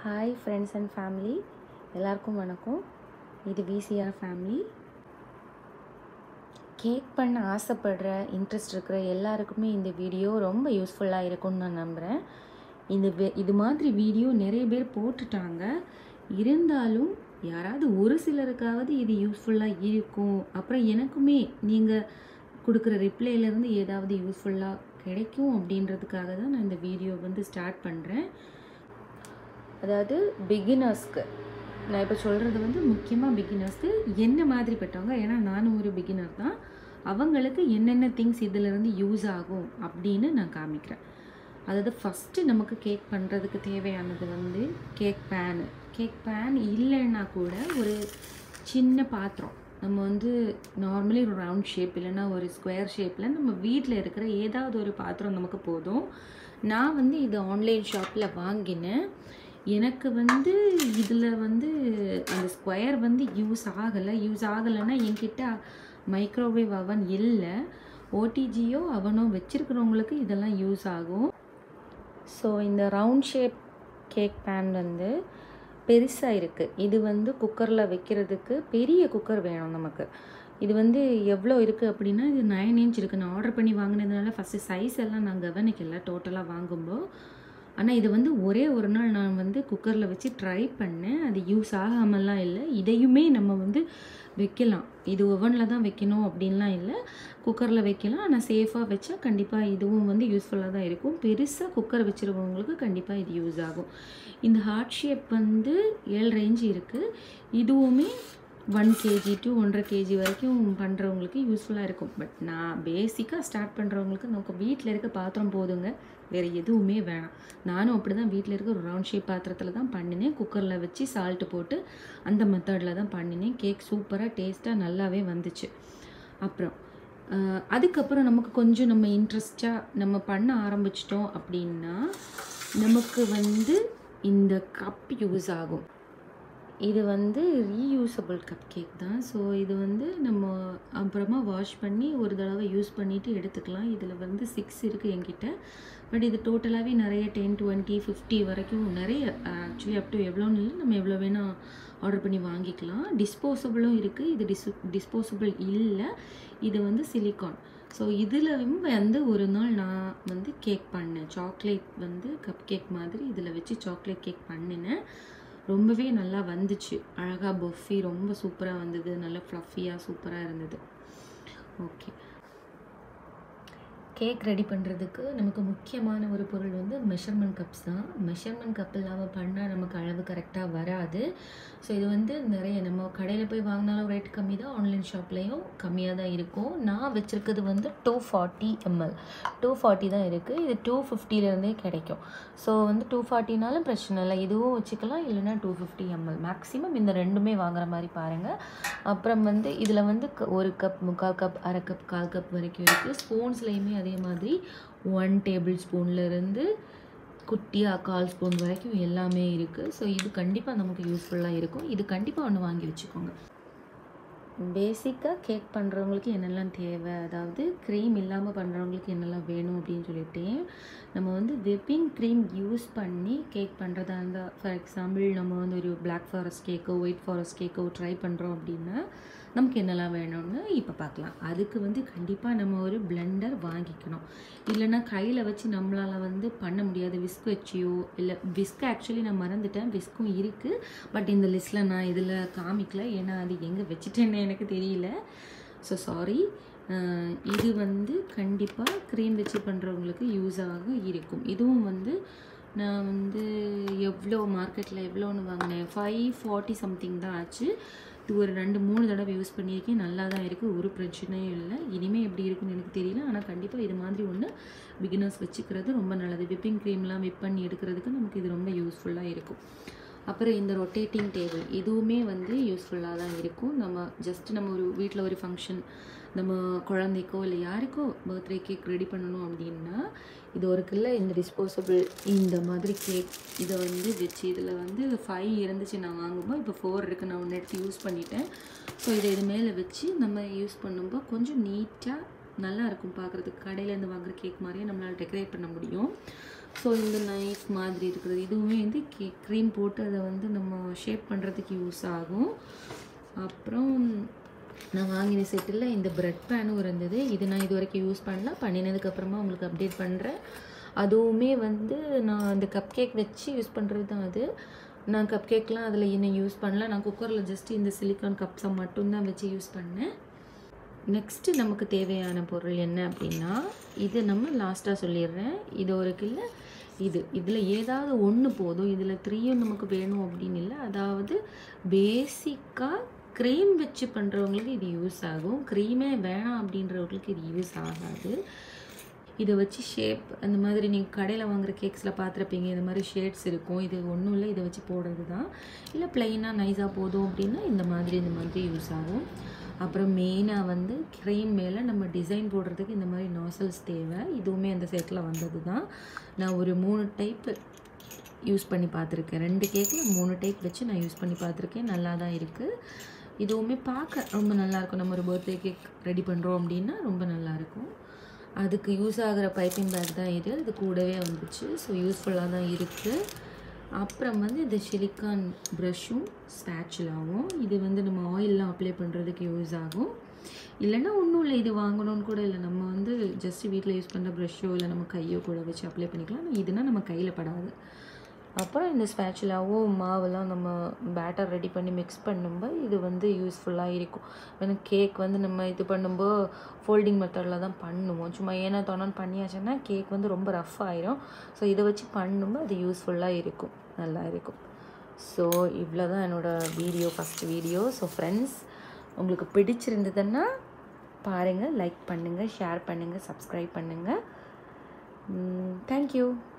hi friends and family எல்லாருக்கும் வணக்கம் இது விசிஆர் ஃபேமிலி கேக் பண்ண ஆசைப்படுற இன்ட்ரெஸ்ட் இருக்கிற எல்லாருக்குமே இந்த வீடியோ ரொம்ப யூஸ்ஃபுல்லாக இருக்கும்னு நான் நம்புகிறேன் இந்த வே- இது மாதிரி வீடியோ நிறைய பேர் போட்டுட்டாங்க இருந்தாலும் யாராவது ஒரு சிலருக்காவது இது யூஸ்ஃபுல்லாக இருக்கும் அப்புறம் எனக்குமே நீங்கள் கொடுக்குற ரிப்ளைலேருந்து ஏதாவது யூஸ்ஃபுல்லாக கிடைக்கும் அப்படின்றதுக்காக தான் நான் இந்த வீடியோ வந்து ஸ்டார்ட் பண்ணுறேன் அதாவது பிகினர்ஸ்க்கு நான் இப்போ சொல்கிறது வந்து முக்கியமாக பிகினர்ஸ்க்கு என்ன மாதிரிப்பட்டவங்க ஏன்னா நானும் ஒரு பிகினர் தான் அவங்களுக்கு என்னென்ன திங்ஸ் இதிலிருந்து யூஸ் ஆகும் அப்படின்னு நான் காமிக்கிறேன் அதாவது ஃபஸ்ட்டு நமக்கு கேக் பண்ணுறதுக்கு தேவையானது வந்து கேக் பேனு கேக் பேன் இல்லைன்னா கூட ஒரு சின்ன பாத்திரம் நம்ம வந்து நார்மலி ஒரு ரவுண்ட் ஷேப் இல்லைன்னா ஒரு ஸ்கொயர் ஷேப்பில் நம்ம வீட்டில் இருக்கிற ஏதாவது ஒரு பாத்திரம் நமக்கு போதும் நான் வந்து இது ஆன்லைன் ஷாப்பில் வாங்கினேன் எனக்கு வந்து இதில் வந்து அந்த ஸ்கொயர் வந்து யூஸ் ஆகலை யூஸ் ஆகலைன்னா என்கிட்ட மைக்ரோவேவ் அவன் இல்லை ஓடிஜியோ அவனோ வச்சுருக்கிறவங்களுக்கு இதெல்லாம் யூஸ் ஆகும் ஸோ இந்த ரவுண்ட் ஷேப் கேக் பேன் வந்து பெருசாக இருக்குது இது வந்து குக்கரில் வைக்கிறதுக்கு பெரிய குக்கர் வேணும் நமக்கு இது வந்து எவ்வளோ இருக்குது அப்படின்னா இது நைன் இன்ச் இருக்குது நான் ஆர்டர் பண்ணி வாங்கினதுனால ஃபஸ்ட்டு சைஸ் எல்லாம் நான் கவனிக்கல டோட்டலாக வாங்கும்போது ஆனால் இது வந்து ஒரே ஒரு நாள் நான் வந்து குக்கரில் வச்சு ட்ரை பண்ணேன் அது யூஸ் ஆகாமலாம் இல்லை இதையுமே நம்ம வந்து வைக்கலாம் இது ஓவனில் தான் வைக்கணும் அப்படின்லாம் இல்லை குக்கரில் வைக்கலாம் ஆனால் சேஃபாக வச்சா கண்டிப்பாக இதுவும் வந்து யூஸ்ஃபுல்லாக தான் இருக்கும் பெருசாக குக்கர் வச்சுருக்கவங்களுக்கு கண்டிப்பாக இது யூஸ் ஆகும் இந்த ஹார்ட் ஷேப் வந்து ஏழு ரேஞ்சு இருக்குது இதுவுமே ஒன் கேஜி டு ஒன்றரை கேஜி வரைக்கும் பண்ணுறவங்களுக்கு யூஸ்ஃபுல்லாக இருக்கும் பட் நான் பேசிக்காக ஸ்டார்ட் பண்ணுறவங்களுக்கு நமக்கு வீட்டில் இருக்க பாத்திரம் போதுங்க வேறு எதுவுமே வேணாம் நானும் அப்படி தான் வீட்டில் இருக்க ஒரு ரவுண்ட் ஷேப் பாத்திரத்தில் தான் பண்ணினேன் குக்கரில் வச்சு சால்ட்டு போட்டு அந்த மெத்தடில் தான் பண்ணினேன் கேக் சூப்பராக டேஸ்ட்டாக நல்லாவே வந்துச்சு அப்புறம் அஹ், அதுக்கப்புறம் நமக்கு கொஞ்சம் நம்ம இன்ட்ரெஸ்டாக நம்ம பண்ண ஆரம்பிச்சிட்டோம் அப்படின்னா நமக்கு வந்து இந்த கப் யூஸ் ஆகும் இது வந்து ரீயூசபிள் கப் கேக் தான் ஸோ இது வந்து நம்ம அப்புறமா வாஷ் பண்ணி ஒரு தடவை யூஸ் பண்ணிவிட்டு எடுத்துக்கலாம் இதில் வந்து சிக்ஸ் இருக்குது என்கிட்ட பட் இது டோட்டலாகவே நிறைய டென் டுவெண்ட்டி ஃபிஃப்டி வரைக்கும் நிறைய ஆக்சுவலி அப் டு எவ்வளோன்னு இல்லை நம்ம எவ்வளோ வேணால் ஆர்டர் பண்ணி வாங்கிக்கலாம் டிஸ்போசபிளும் இருக்குது இது டிஸ் டிஸ்போசபிள் இல்லை இது வந்து சிலிக்கான் ஸோ இதில் வந்து ஒரு நாள் நான் வந்து கேக் பண்ணேன் சாக்லேட் வந்து கப் கேக் மாதிரி இதில் வச்சு சாக்லேட் கேக் பண்ணினேன் ரொம்பவே நல்லா வந்துச்சு அழகாக பஃபி ரொம்ப சூப்பராக வந்தது நல்லா ஃப்ளஃபியாக சூப்பராக இருந்தது ஓகே கேக் ரெடி பண்ணுறதுக்கு நமக்கு முக்கியமான ஒரு பொருள் வந்து மெஷர்மெண்ட் கப்ஸ் தான் மெஷர்மெண்ட் கப் இல்லாமல் பண்ணால் நமக்கு அளவு கரெக்டாக வராது ஸோ இது வந்து நிறைய நம்ம கடையில் போய் வாங்கினாலும் ரேட் கம்மி தான் ஆன்லைன் ஷாப்லேயும் கம்மியாக தான் இருக்கும் நான் வச்சுருக்கிறது வந்து two forty ml two forty தான் இருக்குது இது டூ ஃபிஃப்டிலேருந்தே கிடைக்கும் ஸோ வந்து டூ ஃபார்ட்டினாலும் பிரச்சனை இல்லை இதுவும் வச்சுக்கலாம் இல்லைன்னா டூ ஃபிஃப்டி எம்எல் மேக்ஸிமம் இந்த ரெண்டுமே வாங்குற மாதிரி பாருங்கள் அப்புறம் வந்து இதில் வந்து க- ஒரு கப் முக்கால் கப் அரை கப் கால் கப் வரைக்கும் இருக்குது ஸ்பூன்ஸ்லேயுமே அதே மாதிரி ஒன் டேபிள் ஸ்பூன்லேருந்து குட்டியாக கால் ஸ்பூன் வரைக்கும் எல்லாமே இருக்குது ஸோ இது கண்டிப்பாக நமக்கு யூஸ்ஃபுல்லாக இருக்கும் இது கண்டிப்பாக ஒன்று வாங்கி வச்சுக்கோங்க பேசிக்காக கேக் பண்ணுறவங்களுக்கு என்னெல்லாம் தேவை அதாவது க்ரீம் இல்லாமல் பண்ணுறவங்களுக்கு என்னெல்லாம் வேணும் அப்படின்னு சொல்லிட்டேன் நம்ம வந்து விப்பிங் க்ரீம் யூஸ் பண்ணி கேக் பண்ணுறதா இருந்தால் ஃபார் எக்ஸாம்பிள் நம்ம வந்து ஒரு Black ஃபாரஸ்ட் கேக்கோ ஒயிட் ஃபாரஸ்ட் கேக்கோ ட்ரை பண்ணுறோம் அப்படின்னா நமக்கு என்னெல்லாம் வேணும்னு இப்போ பார்க்கலாம் அதுக்கு வந்து கண்டிப்பாக நம்ம ஒரு பிளெண்டர் வாங்கிக்கணும் இல்லைன்னா கையில் வச்சு நம்மளால் வந்து பண்ண முடியாது விஸ்க் வச்சியோ இல்லை விஸ்க் ஆக்சுவலி நான் மறந்துட்டேன் விஸ்க்கும் இருக்குது பட் இந்த லிஸ்ட்டில் நான் இதில் காமிக்கல ஏன்னா அது எங்கே வச்சுட்டேன்னு எனக்கு தெரியல ஸோ சாரி இது வந்து கண்டிப்பாக க்ரீம் வச்சு பண்ணுறவங்களுக்கு யூஸ் ஆக இருக்கும் இதுவும் வந்து நான் வந்து எவ்வளோ மார்க்கெட்டில் எவ்வளோன்னு வாங்கினேன் ஃபைவ் ஃபார்ட்டி சம்திங் தான் ஆச்சு இது ஒரு ரெண்டு மூணு தடவை யூஸ் பண்ணியிருக்கேன் நல்லா தான் இருக்குது ஒரு பிரச்சனையும் இல்லை இனிமேல் எப்படி இருக்குன்னு எனக்கு தெரியல ஆனால் கண்டிப்பாக இது மாதிரி ஒன்று பிகினர்ஸ் வச்சுக்கிறது ரொம்ப நல்லது விப்பிங் க்ரீம்லாம் விப் பண்ணி எடுக்கிறதுக்கு நமக்கு இது ரொம்ப யூஸ்ஃபுல்லாக இருக்கும் அப்புறம் இந்த ரொட்டேட்டிங் டேபிள் இதுவுமே வந்து யூஸ்ஃபுல்லாக தான் இருக்கும் நம்ம ஜஸ்ட் நம்ம ஒரு வீட்டில் ஒரு ஃபங்க்ஷன் நம்ம குழந்தைக்கோ இல்லை யாருக்கோ பர்த்டே கேக் ரெடி பண்ணணும் அப்படின்னா இது ஒரு கில்ல இந்த டிஸ்போசபிள் இந்த மாதிரி கேக் இதை வந்து வச்சு இதில் வந்து ஃபைவ் இருந்துச்சு நான் வாங்கும்போது இப்போ ஃபோர் இருக்குது நான் ஒன்று எடுத்து யூஸ் பண்ணிட்டேன் ஸோ இதை இது மேலே வச்சு நம்ம யூஸ் பண்ணும்போது கொஞ்சம் நீட்டாக நல்லா இருக்கும் பார்க்குறதுக்கு கடையிலேருந்து வாங்குற கேக் மாதிரியே நம்மளால் டெக்கரேட் பண்ண முடியும் ஸோ இந்த நைஃப் மாதிரி இருக்கிறது இதுவுமே வந்து கே க்ரீம் போட்டு அதை வந்து நம்ம ஷேப் பண்ணுறதுக்கு யூஸ் ஆகும் அப்புறம் நான் வாங்கின செட்டில் இந்த ப்ரெட் பேனும் இருந்தது இது நான் இது வரைக்கும் யூஸ் பண்ணல பண்ணினதுக்கப்புறமா உங்களுக்கு அப்டேட் பண்ணுறேன் அதுவுமே வந்து நான் இந்த கப் கேக் வச்சு யூஸ் பண்ணுறது தான் அது நான் கப் கேக்லாம் அதில் இன்னும் யூஸ் பண்ணல நான் குக்கரில் ஜஸ்ட் இந்த சிலிக்கான் கப்ஸை மட்டும்தான் வச்சு யூஸ் பண்ணேன் நெக்ஸ்ட்டு நமக்கு தேவையான பொருள் என்ன அப்படின்னா இது நம்ம லாஸ்ட்டாக சொல்லிடுறேன் இது ஒரு கிலோ இது இதில் ஏதாவது ஒன்று போதும் இதில் த்ரீயும் நமக்கு வேணும் அப்படின்னு இல்லை அதாவது பேசிக்காக க்ரீம் வச்சு பண்ணுறவங்களுக்கு இது யூஸ் ஆகும் க்ரீமே வேணாம் அப்படின்றவங்களுக்கு இது யூஸ் ஆகாது இதை வச்சு ஷேப் அந்த மாதிரி நீங்கள் கடையில் வாங்குற கேக்ஸில் பார்த்துருப்பீங்க இந்த மாதிரி ஷேட்ஸ் இருக்கும் இது ஒன்றும் இல்லை இதை வச்சு போடுறது தான் இல்லை ப்ளைனாக நைஸாக போதும் அப்படின்னா இந்த மாதிரி இந்த மாதிரி யூஸ் ஆகும் அப்புறம் மெயினாக வந்து க்ரீம் மேலே நம்ம டிசைன் போடுறதுக்கு இந்த மாதிரி நாசல்ஸ் தேவை இதுவுமே அந்த செட்டில் வந்தது தான் நான் ஒரு மூணு டைப்பு யூஸ் பண்ணி பார்த்துருக்கேன் ரெண்டு கேக்கில் மூணு டைப் வச்சு நான் யூஸ் பண்ணி பார்த்துருக்கேன் நல்லா தான் இருக்குது இதுவுமே பார்க்க ரொம்ப நல்லாயிருக்கும் நம்ம ஒரு பர்த்டே கேக் ரெடி பண்ணுறோம் அப்படின்னா ரொம்ப நல்லாயிருக்கும் அதுக்கு யூஸ் ஆகிற பைப்பிங் பேக் தான் இது இது கூடவே வந்துச்சு ஸோ யூஸ்ஃபுல்லாக தான் இருக்குது அப்புறம் வந்து இந்த சிலிக்கான் ப்ரஷ்ஷும் ஸ்பேச்சுலாவும் இது வந்து நம்ம ஆயிலெலாம் அப்ளை பண்ணுறதுக்கு யூஸ் ஆகும் இல்லைன்னா ஒன்றும் இல்லை இது வாங்கணும்னு கூட இல்லை நம்ம வந்து ஜஸ்ட் வீட்டில் யூஸ் பண்ணுற ப்ரஷ்ஷோ இல்லை நம்ம கையோ கூட வச்சு அப்ளை பண்ணிக்கலாம் ஆனால் இதுனா நம்ம கையில் படாது அப்புறம் இந்த ஸ்பேச்சுலாவும் மாவெல்லாம் நம்ம பேட்டர் ரெடி பண்ணி மிக்ஸ் பண்ணும்போது இது வந்து யூஸ்ஃபுல்லாக இருக்கும் ஏன்னா கேக் வந்து நம்ம இது பண்ணும்போது ஃபோல்டிங் மெத்தடில் தான் பண்ணுவோம் சும்மா ஏன்னா தொணன்னு பண்ணியாச்சுன்னா கேக் வந்து ரொம்ப ரஃப் ஆயிரும் ஸோ இதை வச்சு பண்ணும்போது அது யூஸ்ஃபுல்லாக இருக்கும் நல்லா இருக்கும் ஸோ இவ்வளோ தான் என்னோடய video first video so friends உங்களுக்கு பிடிச்சிருந்ததுன்னா பாருங்கள் லைக் பண்ணுங்கள் ஷேர் பண்ணுங்கள் சப்ஸ்கிரைப் பண்ணுங்கள் தேங்க்யூ